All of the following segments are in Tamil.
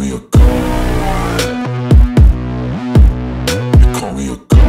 me a god. You call me a god.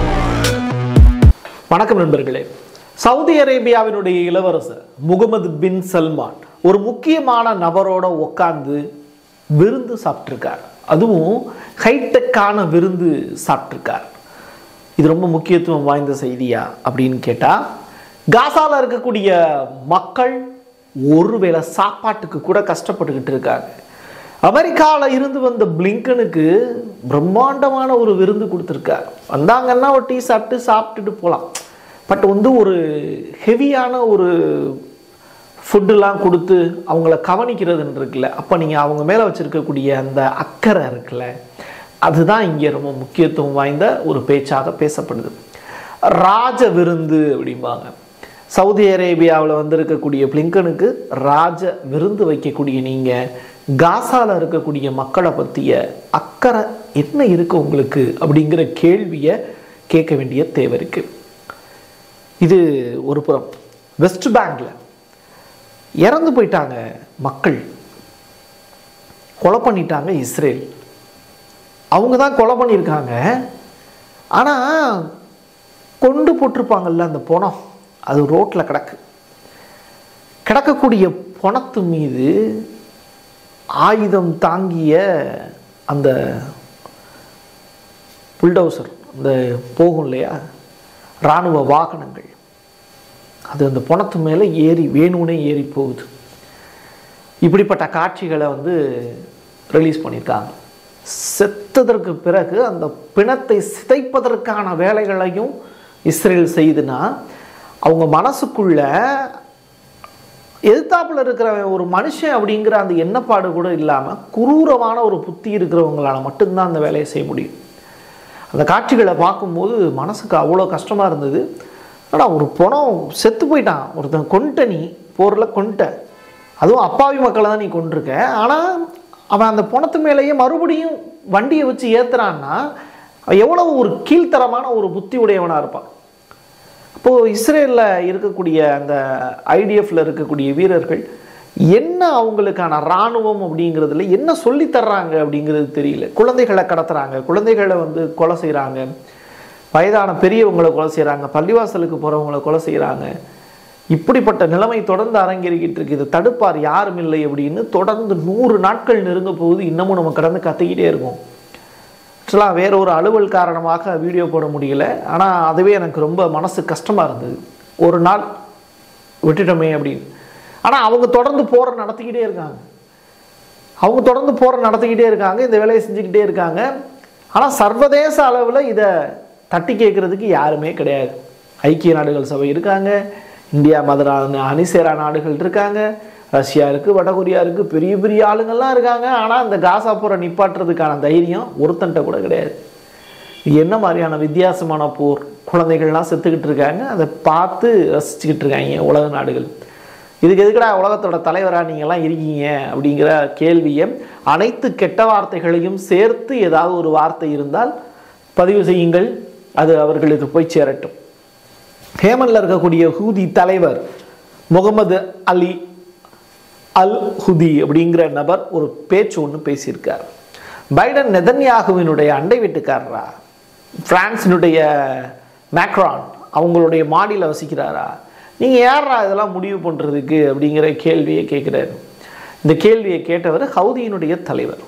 வணக்கம் நண்பர்களே சவுதி அரேபியாவினுடைய இளவரசர் முகமது பின் சல்மான் ஒரு முக்கியமான நபரோட உட்கார்ந்து விருந்து சாப்பிட்ருக்கார் அதுவும் ஹைடெக்கான விருந்து சாப்பிட்ருக்கார் இது ரொம்ப முக்கியத்துவம் வாய்ந்த செய்தியா அப்படின்னு கேட்டால் காசால இருக்கக்கூடிய மக்கள் ஒருவேளை சாப்பாட்டுக்கு கூட கஷ்டப்பட்டுக்கிட்டு இருக்காங்க அமெரிக்காவில் இருந்து வந்த பிளிங்கனுக்கு பிரம்மாண்டமான ஒரு விருந்து கொடுத்துருக்காரு வந்தாங்கன்னா ஒரு டீ சாப்பிட்டு சாப்பிட்டுட்டு போகலாம் பட் வந்து ஒரு ஹெவியான ஒரு ஃபுட்டுலாம் கொடுத்து அவங்கள கவனிக்கிறதுன்னு இருக்குல்ல அப்போ நீங்கள் அவங்க மேலே வச்சுருக்கக்கூடிய அந்த அக்கறை இருக்குல்ல அதுதான் இங்கே ரொம்ப முக்கியத்துவம் வாய்ந்த ஒரு பேச்சாக பேசப்படுது ராஜ விருந்து அப்படிம்பாங்க சவுதி அரேபியாவில் வந்திருக்கக்கூடிய பிளிங்கனுக்கு ராஜ விருந்து வைக்கக்கூடிய நீங்கள் காசால இருக்கக்கூடிய மக்களை பற்றிய அக்கறை என்ன இருக்கு உங்களுக்கு அப்படிங்கிற கேள்வியை கேட்க வேண்டிய தேவை இருக்குது இது ஒரு புறம் வெஸ்ட் பேங்க்ல இறந்து போயிட்டாங்க மக்கள் கொலை பண்ணிட்டாங்க இஸ்ரேல் அவங்க தான் கொலை பண்ணியிருக்காங்க ஆனால் கொண்டு போட்டிருப்பாங்கல்ல அந்த பணம் அது ரோட்டில் கிடக்கு கிடக்கக்கூடிய பணத்து மீது ஆயுதம் தாங்கிய அந்த புல்டோசர் அந்த போகும் இல்லையா இராணுவ வாகனங்கள் அது அந்த பணத்து மேலே ஏறி வேணும்னே ஏறி போகுது இப்படிப்பட்ட காட்சிகளை வந்து ரிலீஸ் பண்ணியிருக்காங்க செத்ததற்கு பிறகு அந்த பிணத்தை சிதைப்பதற்கான வேலைகளையும் இஸ்ரேல் செய்துனா அவங்க மனசுக்குள்ள எதிர்த்தாப்புல இருக்கிற ஒரு மனுஷன் அப்படிங்கிற அந்த எண்ணப்பாடு கூட இல்லாமல் குரூரமான ஒரு புத்தி இருக்கிறவங்களால மட்டும்தான் அந்த வேலையை செய்ய முடியும் அந்த காட்சிகளை பார்க்கும்போது மனசுக்கு அவ்வளோ கஷ்டமாக இருந்தது ஆனால் ஒரு பணம் செத்து போயிட்டான் ஒருத்தன் கொண்ட நீ போரில் கொண்ட அதுவும் அப்பாவி மக்களை தான் நீ கொண்டிருக்க ஆனால் அவன் அந்த பணத்து மேலேயே மறுபடியும் வண்டியை வச்சு ஏற்றுறான்னா அவன் எவ்வளோ ஒரு கீழ்த்தரமான ஒரு புத்தி உடையவனாக இருப்பான் அப்போது இஸ்ரேலில் இருக்கக்கூடிய அந்த ஐடிஎஃப்ல இருக்கக்கூடிய வீரர்கள் என்ன அவங்களுக்கான இராணுவம் அப்படிங்கிறதுல என்ன சொல்லி தர்றாங்க அப்படிங்கிறது தெரியல குழந்தைகளை கடத்துறாங்க குழந்தைகளை வந்து கொலை செய்கிறாங்க வயதான பெரியவங்களை கொலை செய்கிறாங்க பள்ளிவாசலுக்கு போகிறவங்கள கொலை செய்கிறாங்க இப்படிப்பட்ட நிலைமை தொடர்ந்து அரங்கேறிக்கிட்டு இருக்கு இதை தடுப்பார் யாரும் இல்லை அப்படின்னு தொடர்ந்து நூறு நாட்கள் நெருங்க போகுது இன்னமும் நம்ம கடந்து கத்திக்கிட்டே இருக்கோம் ஆக்சுவலாக வேற ஒரு அலுவல் காரணமாக வீடியோ போட முடியல ஆனால் அதுவே எனக்கு ரொம்ப மனசு கஷ்டமாக இருந்தது ஒரு நாள் விட்டுட்டோமே அப்படின்னு ஆனால் அவங்க தொடர்ந்து போகிற நடத்திக்கிட்டே இருக்காங்க அவங்க தொடர்ந்து போகிற நடத்திக்கிட்டே இருக்காங்க இந்த வேலையை செஞ்சுக்கிட்டே இருக்காங்க ஆனால் சர்வதேச அளவில் இதை தட்டி கேட்குறதுக்கு யாருமே கிடையாது ஐக்கிய நாடுகள் சபை இருக்காங்க இந்தியா மதுரான அணிசேரா நாடுகள் இருக்காங்க ரஷ்யா இருக்குது வடகொரியா இருக்குது பெரிய பெரிய ஆளுங்கள்லாம் இருக்காங்க ஆனால் அந்த காசா போரை நிப்பாட்டுறதுக்கான தைரியம் ஒருத்தன்ட்ட கூட கிடையாது இது என்ன மாதிரியான வித்தியாசமான போர் குழந்தைகள்லாம் செத்துக்கிட்டு இருக்காங்க அதை பார்த்து ரசிச்சுக்கிட்டு இருக்காங்க உலக நாடுகள் இதுக்கு எதுக்குடா உலகத்தோட தலைவராக நீங்கள்லாம் இருக்கீங்க அப்படிங்கிற கேள்வியை அனைத்து கெட்ட வார்த்தைகளையும் சேர்த்து ஏதாவது ஒரு வார்த்தை இருந்தால் பதிவு செய்யுங்கள் அது அவர்களுக்கு போய் சேரட்டும் ஹேமனில் இருக்கக்கூடிய ஹூதி தலைவர் முகமது அலி அல் ஹுதி அப்படிங்கிற நபர் ஒரு பேச்சு ஒன்று பேசியிருக்கார் பைடன் நெதன்யாகுவினுடைய அண்டை வீட்டுக்காரரா பிரான்சினுடைய மேக்ரான் அவங்களுடைய மாடியில் வசிக்கிறாரா நீங்கள் யாரா இதெல்லாம் முடிவு பண்ணுறதுக்கு அப்படிங்கிற கேள்வியை கேட்குறாரு இந்த கேள்வியை கேட்டவர் ஹவுதியினுடைய தலைவர்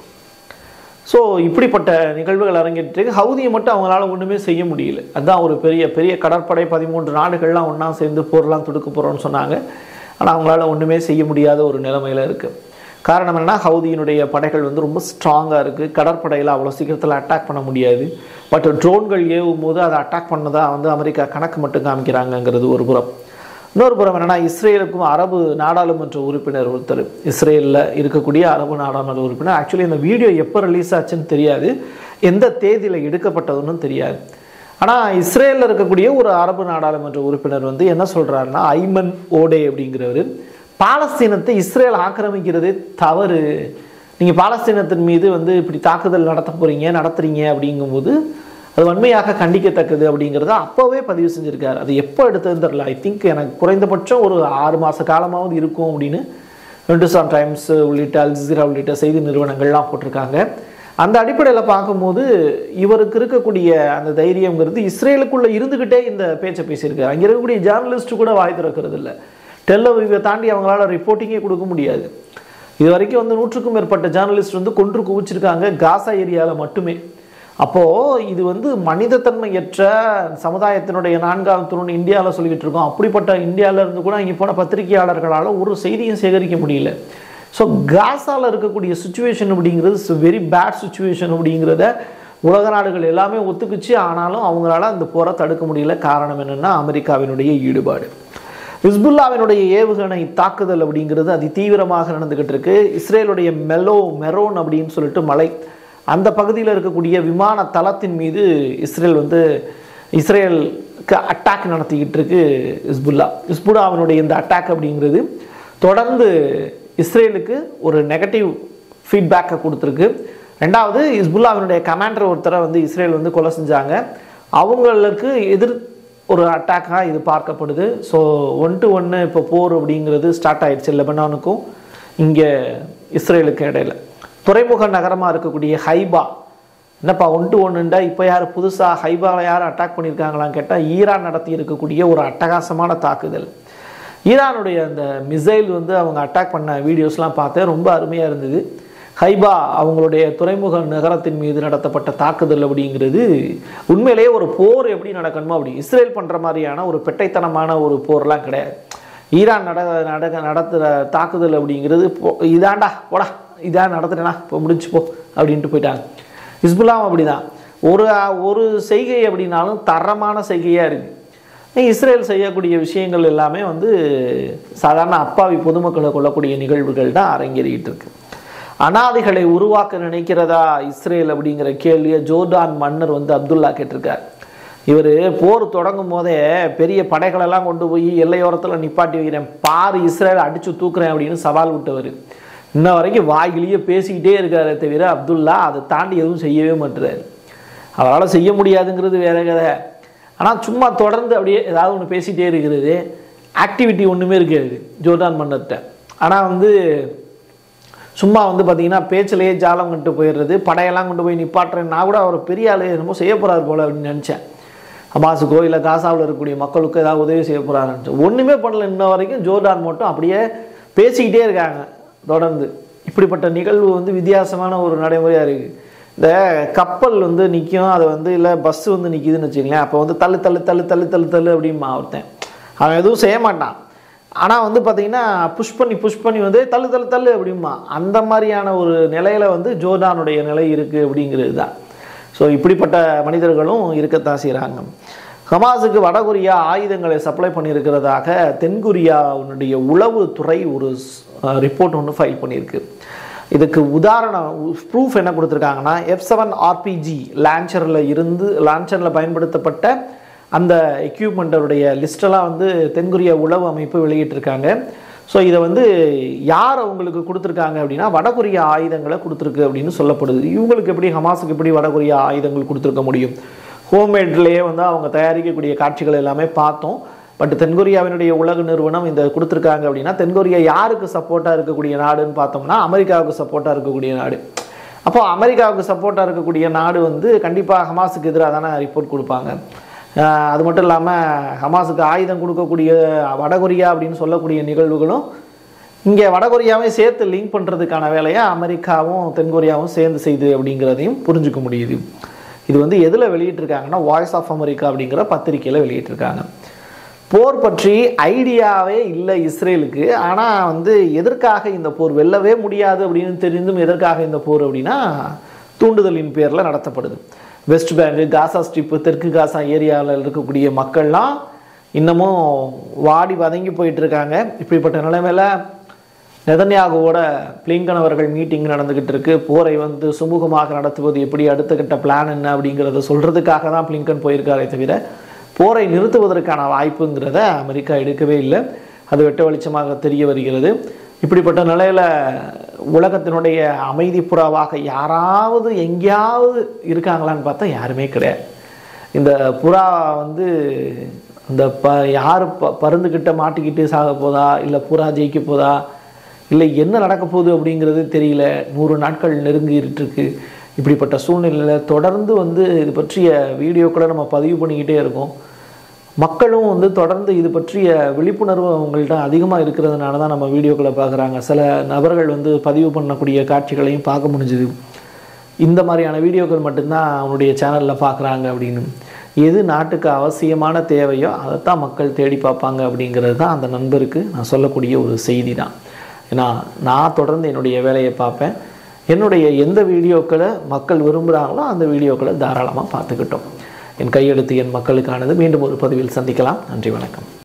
ஸோ இப்படிப்பட்ட நிகழ்வுகள் அரங்கேற்றிருக்கு ஹவுதியை மட்டும் அவங்களால ஒன்றுமே செய்ய முடியல அதுதான் ஒரு பெரிய பெரிய கடற்படை பதிமூன்று நாடுகள்லாம் ஒன்றா சேர்ந்து போர்லாம் தொடுக்க போகிறோம்னு சொன்னாங்க ஆனால் அவங்களால ஒன்றுமே செய்ய முடியாத ஒரு நிலைமையில் இருக்குது காரணம் என்னன்னா ஹவுதியினுடைய படைகள் வந்து ரொம்ப ஸ்ட்ராங்காக இருக்குது கடற்படையில் அவ்வளோ சீக்கிரத்தில் அட்டாக் பண்ண முடியாது பட் ட்ரோன்கள் ஏவும் போது அதை அட்டாக் பண்ணதா வந்து அமெரிக்கா கணக்கு மட்டும் காமிக்கிறாங்கங்கிறது ஒரு புறம் இன்னொரு புறம் என்னன்னா இஸ்ரேலுக்கும் அரபு நாடாளுமன்ற உறுப்பினர் ஒருத்தர் இஸ்ரேலில் இருக்கக்கூடிய அரபு நாடாளுமன்ற உறுப்பினர் ஆக்சுவலி இந்த வீடியோ எப்போ ரிலீஸ் ஆச்சுன்னு தெரியாது எந்த தேதியில் எடுக்கப்பட்டதுன்னு தெரியாது ஆனால் இஸ்ரேலில் இருக்கக்கூடிய ஒரு அரபு நாடாளுமன்ற உறுப்பினர் வந்து என்ன சொல்கிறாருன்னா ஐமன் ஓடே அப்படிங்கிறவர் பாலஸ்தீனத்தை இஸ்ரேல் ஆக்கிரமிக்கிறதே தவறு நீங்கள் பாலஸ்தீனத்தின் மீது வந்து இப்படி தாக்குதல் நடத்த போகிறீங்க நடத்துறீங்க அப்படிங்கும்போது அது வன்மையாக கண்டிக்கத்தக்கது அப்படிங்கிறத அப்போவே பதிவு செஞ்சுருக்காரு அது எப்போ எடுத்ததுன்னு தெரில ஐ திங்க் எனக்கு குறைந்தபட்சம் ஒரு ஆறு மாத காலமாவது இருக்கும் அப்படின்னு ஹிந்துஸ்தான் டைம்ஸ் உள்ளிட்ட அல்ஜிரா உள்ளிட்ட செய்தி நிறுவனங்கள்லாம் போட்டிருக்காங்க அந்த அடிப்படையில் பார்க்கும்போது இவருக்கு இருக்கக்கூடிய அந்த தைரியங்கிறது இஸ்ரேலுக்குள்ளே இருந்துக்கிட்டே இந்த பேச்சை பேசியிருக்காரு அங்கே இருக்கக்கூடிய ஜேர்னலிஸ்ட் கூட வாய் திறக்கிறது இல்லை டெல்லவிவை தாண்டி அவங்களால ரிப்போர்ட்டிங்கே கொடுக்க முடியாது இது வரைக்கும் வந்து நூற்றுக்கும் மேற்பட்ட ஜேர்னலிஸ்ட் வந்து கொன்று குவிச்சிருக்காங்க காசா ஏரியாவில் மட்டுமே அப்போது இது வந்து மனிதத்தன்மையற்ற சமுதாயத்தினுடைய நான்காவது தூண் இந்தியாவில் சொல்லிக்கிட்டு இருக்கோம் அப்படிப்பட்ட இந்தியாவில் இருந்து கூட இங்கே போன பத்திரிகையாளர்களால் ஒரு செய்தியும் சேகரிக்க முடியல ஸோ காசாவில் இருக்கக்கூடிய சுச்சுவேஷன் அப்படிங்கிறது வெரி பேட் சுச்சுவேஷன் அப்படிங்கிறத உலக நாடுகள் எல்லாமே ஒத்துக்குச்சு ஆனாலும் அவங்களால அந்த போரை தடுக்க முடியல காரணம் என்னென்னா அமெரிக்காவினுடைய ஈடுபாடு ஹிஸ்புல்லாவினுடைய ஏவுகணை தாக்குதல் அப்படிங்கிறது அதி தீவிரமாக நடந்துகிட்டு இருக்கு இஸ்ரேலுடைய மெலோ மெரோன் அப்படின்னு சொல்லிட்டு மலை அந்த பகுதியில் இருக்கக்கூடிய விமான தளத்தின் மீது இஸ்ரேல் வந்து இஸ்ரேலுக்கு அட்டாக் நடத்திக்கிட்டு இருக்கு ஹிஸ்புல்லா ஹிஸ்புல்லாவினுடைய இந்த அட்டாக் அப்படிங்கிறது தொடர்ந்து இஸ்ரேலுக்கு ஒரு நெகட்டிவ் ஃபீட்பேக்கை கொடுத்துருக்கு ரெண்டாவது ஹிஸ்புல்லாவினுடைய கமாண்டர் ஒருத்தரை வந்து இஸ்ரேல் வந்து கொலை செஞ்சாங்க அவங்களுக்கு எதிர் ஒரு அட்டாக்காக இது பார்க்கப்படுது ஸோ ஒன் டு ஒன்று இப்போ போர் அப்படிங்கிறது ஸ்டார்ட் ஆயிடுச்சு லெபனானுக்கும் இங்கே இஸ்ரேலுக்கு இடையில துறைமுக நகரமாக இருக்கக்கூடிய ஹைபா என்னப்பா ஒன் டு ஒன்றுண்டா இப்போ யார் புதுசாக ஹைபாவில் யார் அட்டாக் பண்ணியிருக்காங்களான்னு கேட்டால் ஈரான் நடத்தி இருக்கக்கூடிய ஒரு அட்டகாசமான தாக்குதல் ஈரானுடைய அந்த மிசைல் வந்து அவங்க அட்டாக் பண்ண வீடியோஸ்லாம் பார்த்தேன் ரொம்ப அருமையாக இருந்தது ஹைபா அவங்களுடைய துறைமுக நகரத்தின் மீது நடத்தப்பட்ட தாக்குதல் அப்படிங்கிறது உண்மையிலேயே ஒரு போர் எப்படி நடக்கணுமோ அப்படி இஸ்ரேல் பண்ணுற மாதிரியான ஒரு பெட்டைத்தனமான ஒரு போர்லாம் கிடையாது ஈரான் நட நடக்க நடத்துகிற தாக்குதல் அப்படிங்கிறது போ இதாண்டா போடா இதான் நடத்துட்டேனா இப்போ முடிஞ்சு போ அப்படின்ட்டு போயிட்டாங்க ஹிஸ்புல்லாம் அப்படிதான் ஒரு ஒரு செய்கை அப்படின்னாலும் தரமான செய்கையாக இருக்குது இஸ்ரேல் செய்யக்கூடிய விஷயங்கள் எல்லாமே வந்து சாதாரண அப்பாவி பொதுமக்களை கொள்ளக்கூடிய நிகழ்வுகள் தான் அரங்கேறிக்கிட்டு இருக்கு அனாதைகளை உருவாக்க நினைக்கிறதா இஸ்ரேல் அப்படிங்கிற கேள்வியை ஜோர்டான் மன்னர் வந்து அப்துல்லா கேட்டிருக்கார் இவர் போர் தொடங்கும் போதே பெரிய படைகளெல்லாம் கொண்டு போய் எல்லையோரத்தில் நிப்பாட்டி வைக்கிறேன் பாரு இஸ்ரேல் அடித்து தூக்குறேன் அப்படின்னு சவால் விட்டவர் இன்ன வரைக்கும் வாயிலேயே பேசிக்கிட்டே இருக்காரே தவிர அப்துல்லா அதை தாண்டி எதுவும் செய்யவே மாட்டுறாரு அவரால் செய்ய முடியாதுங்கிறது வேற கதை ஆனால் சும்மா தொடர்ந்து அப்படியே ஏதாவது ஒன்று பேசிகிட்டே இருக்கிறது ஆக்டிவிட்டி ஒன்றுமே இருக்காது ஜோர்டான் மன்னர்கிட்ட ஆனால் வந்து சும்மா வந்து பார்த்தீங்கன்னா பேச்சிலேயே ஜாலம் கொண்டு போயிடுறது படையெல்லாம் கொண்டு போய் நிப்பாட்டுறேன் நான் கூட அவர் பெரிய ஆளு என்னமோ செய்ய போகிறார் போல அப்படின்னு நினச்சேன் ஹமாஸுக்கோ இல்லை காசாவில் இருக்கக்கூடிய மக்களுக்கு ஏதாவது உதவி செய்ய போகிறாருன்னு நினச்சேன் ஒன்றுமே பண்ணல இன்ன வரைக்கும் ஜோர்டான் மட்டும் அப்படியே பேசிக்கிட்டே இருக்காங்க தொடர்ந்து இப்படிப்பட்ட நிகழ்வு வந்து வித்தியாசமான ஒரு நடைமுறையாக இருக்குது இந்த கப்பல் வந்து நிற்கும் அதை வந்து இல்லை பஸ் வந்து நிற்கிதுன்னு வச்சுங்களேன் அப்போ வந்து தள்ளு தள்ளு தள்ளு தள்ளு தள்ளு தள்ளு அப்படிமா ஒருத்தன் அவன் எதுவும் செய்ய மாட்டான் ஆனால் வந்து பார்த்தீங்கன்னா புஷ் பண்ணி புஷ் பண்ணி வந்து தள்ளு தள்ளு தள்ளு அப்படிமா அந்த மாதிரியான ஒரு நிலையில் வந்து ஜோர்டானுடைய நிலை இருக்குது அப்படிங்கிறது தான் ஸோ இப்படிப்பட்ட மனிதர்களும் இருக்கத்தான் செய்கிறாங்க ஹமாஸுக்கு வடகொரியா ஆயுதங்களை சப்ளை பண்ணியிருக்கிறதாக தென்கொரியாவுடைய உளவுத்துறை ஒரு ரிப்போர்ட் ஒன்று ஃபைல் பண்ணியிருக்கு இதுக்கு உதாரணம் ப்ரூஃப் என்ன கொடுத்துருக்காங்கன்னா எஃப் செவன் ஆர்பிஜி லான்ச்சரில் இருந்து லான்ச்சரில் பயன்படுத்தப்பட்ட அந்த எக்யூப்மெண்ட்டோடைய லிஸ்டெல்லாம் வந்து தென்கொரியா உளவு அமைப்பு வெளியிட்டிருக்காங்க ஸோ இதை வந்து யார் அவங்களுக்கு கொடுத்துருக்காங்க அப்படின்னா வடகொரியா ஆயுதங்களை கொடுத்துருக்கு அப்படின்னு சொல்லப்படுது இவங்களுக்கு எப்படி ஹமாஸுக்கு எப்படி வடகொரியா ஆயுதங்கள் கொடுத்துருக்க முடியும் ஹோம்மேட்லேயே வந்து அவங்க தயாரிக்கக்கூடிய காட்சிகள் எல்லாமே பார்த்தோம் பட் தென்கொரியாவினுடைய உலக நிறுவனம் இந்த கொடுத்துருக்காங்க அப்படின்னா தென்கொரியா யாருக்கு சப்போர்ட்டாக இருக்கக்கூடிய நாடுன்னு பார்த்தோம்னா அமெரிக்காவுக்கு சப்போர்ட்டாக இருக்கக்கூடிய நாடு அப்போ அமெரிக்காவுக்கு சப்போர்ட்டாக இருக்கக்கூடிய நாடு வந்து கண்டிப்பாக ஹமாஸுக்கு எதிராக தானே ரிப்போர்ட் கொடுப்பாங்க ஆஹ் அது மட்டும் இல்லாமல் ஹமாஸுக்கு ஆயுதம் கொடுக்கக்கூடிய வடகொரியா அப்படின்னு சொல்லக்கூடிய நிகழ்வுகளும் இங்கே வடகொரியாவையும் சேர்த்து லிங்க் பண்ணுறதுக்கான வேலையை அமெரிக்காவும் தென்கொரியாவும் சேர்ந்து செய்து அப்படிங்கிறதையும் புரிஞ்சுக்க முடியுது இது வந்து எதில் வெளியிட்டிருக்காங்கன்னா வாய்ஸ் ஆஃப் அமெரிக்கா அப்படிங்கிற பத்திரிக்கையில் வெளியிட்டிருக்காங்க போர் பற்றி ஐடியாவே இல்லை இஸ்ரேலுக்கு ஆனால் வந்து எதற்காக இந்த போர் வெல்லவே முடியாது அப்படின்னு தெரிந்தும் எதற்காக இந்த போர் அப்படின்னா தூண்டுதலின் பேரில் நடத்தப்படுது வெஸ்ட் பேங்கு காசா ஸ்ட்ரிப்பு தெற்கு காசா ஏரியாவில் இருக்கக்கூடிய மக்கள்லாம் இன்னமும் வாடி வதங்கி போயிட்டு இருக்காங்க இப்படிப்பட்ட நிலைமையில் நெதன்யாகுவோட பிளிங்கன் அவர்கள் மீட்டிங் நடந்துக்கிட்டு இருக்கு போரை வந்து சுமூகமாக நடத்துவது எப்படி அடுத்த கட்ட பிளான் என்ன அப்படிங்கிறத சொல்கிறதுக்காக தான் பிளிங்கன் போயிருக்காரே தவிர போரை நிறுத்துவதற்கான வாய்ப்புங்கிறத அமெரிக்கா எடுக்கவே இல்லை அது வெட்ட வெளிச்சமாக தெரிய வருகிறது இப்படிப்பட்ட நிலையில் உலகத்தினுடைய அமைதி புறாவாக யாராவது எங்கேயாவது இருக்காங்களான்னு பார்த்தா யாருமே கிடையாது இந்த புறா வந்து இந்த ப யார் ப பருந்துக்கிட்ட மாட்டிக்கிட்டு சாக போதா இல்லை புறா ஜெயிக்க போதா இல்லை என்ன நடக்க போகுது அப்படிங்கிறது தெரியல நூறு நாட்கள் நெருங்கிட்டு இருக்கு இப்படிப்பட்ட சூழ்நிலையில் தொடர்ந்து வந்து இது பற்றிய வீடியோக்களை நம்ம பதிவு பண்ணிக்கிட்டே இருக்கோம் மக்களும் வந்து தொடர்ந்து இது பற்றிய விழிப்புணர்வு அவங்கள்ட்ட அதிகமாக இருக்கிறதுனால தான் நம்ம வீடியோக்களை பார்க்குறாங்க சில நபர்கள் வந்து பதிவு பண்ணக்கூடிய காட்சிகளையும் பார்க்க முடிஞ்சுது இந்த மாதிரியான வீடியோக்கள் மட்டும்தான் அவனுடைய சேனலில் பார்க்குறாங்க அப்படின்னு எது நாட்டுக்கு அவசியமான தேவையோ அதைத்தான் மக்கள் தேடி பார்ப்பாங்க அப்படிங்கிறது தான் அந்த நண்பருக்கு நான் சொல்லக்கூடிய ஒரு செய்தி தான் ஏன்னா நான் தொடர்ந்து என்னுடைய வேலையை பார்ப்பேன் என்னுடைய எந்த வீடியோக்களை மக்கள் விரும்புகிறாங்களோ அந்த வீடியோக்களை தாராளமாக பார்த்துக்கிட்டோம் என் கையெழுத்து என் மக்களுக்கானது மீண்டும் ஒரு பதிவில் சந்திக்கலாம் நன்றி வணக்கம்